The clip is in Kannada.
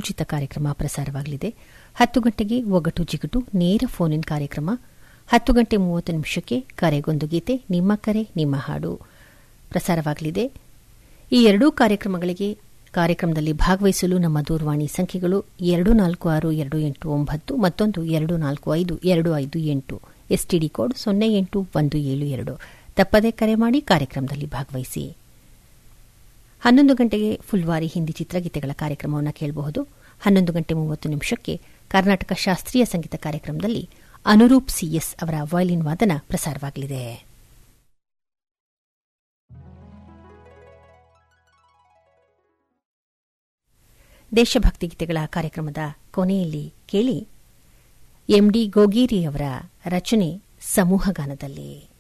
ಉಚಿತ ಕಾರ್ಯಕ್ರಮ ಪ್ರಸಾರವಾಗಲಿದೆ ಹತ್ತು ಗಂಟೆಗೆ ಒಗಟು ಜಿಗಟು ನೇರ ಫೋನ್ ಇನ್ ಕಾರ್ಯಕ್ರಮ ಹತ್ತು ಗಂಟೆ ಮೂವತ್ತು ನಿಮಿಷಕ್ಕೆ ಕರೆಗೊಂದು ಗೀತೆ ನಿಮ್ಮ ಕರೆ ನಿಮ್ಮ ಹಾಡು ಪ್ರಸಾರವಾಗಲಿದೆ ಈ ಎರಡೂ ಕಾರ್ಯಕ್ರಮಗಳಿಗೆ ಕಾರ್ಯಕ್ರಮದಲ್ಲಿ ಭಾಗವಹಿಸಲು ನಮ್ಮ ದೂರವಾಣಿ ಸಂಖ್ಯೆಗಳು ಎರಡು ನಾಲ್ಕು ಆರು ಎರಡು ಎಂಟು ಒಂಬತ್ತು ಮತ್ತೊಂದು ಎರಡು ನಾಲ್ಕು ಐದು ಎರಡು ಐದು ಎಂಟು ಎಸ್ಟಿಡಿ ಕೋಡ್ ಸೊನ್ನೆ ಎಂಟು ಒಂದು ಏಳು ಎರಡು ತಪ್ಪದೇ ಕರೆ ಮಾಡಿ ಕಾರ್ಯಕ್ರಮದಲ್ಲಿ ಭಾಗವಹಿಸಿ ಹನ್ನೊಂದು ಗಂಟೆಗೆ ಫುಲ್ವಾರಿ ಹಿಂದಿ ಚಿತ್ರಗೀತೆಗಳ ಕಾರ್ಯಕ್ರಮವನ್ನು ಕೇಳಬಹುದು ಹನ್ನೊಂದು ಗಂಟೆ ಮೂವತ್ತು ನಿಮಿಷಕ್ಕೆ ಕರ್ನಾಟಕ ಶಾಸ್ತ್ರೀಯ ಸಂಗೀತ ಕಾರ್ಯಕ್ರಮದಲ್ಲಿ ಅನುರೂಪ್ ಸಿಎಸ್ ಅವರ ವಯಲಿನ್ ವಾದನ ಪ್ರಸಾರವಾಗಲಿದೆ ದೇಶಭಕ್ತಿ ಗೀತೆಗಳ ಕಾರ್ಯಕ್ರಮದ ಕೊನೆಯಲ್ಲಿ ಕೇಳಿ ಎಂಡಿ ಗೋಗೇರಿ ಅವರ ರಚನೆ ಸಮೂಹಗಾನದಲ್ಲಿ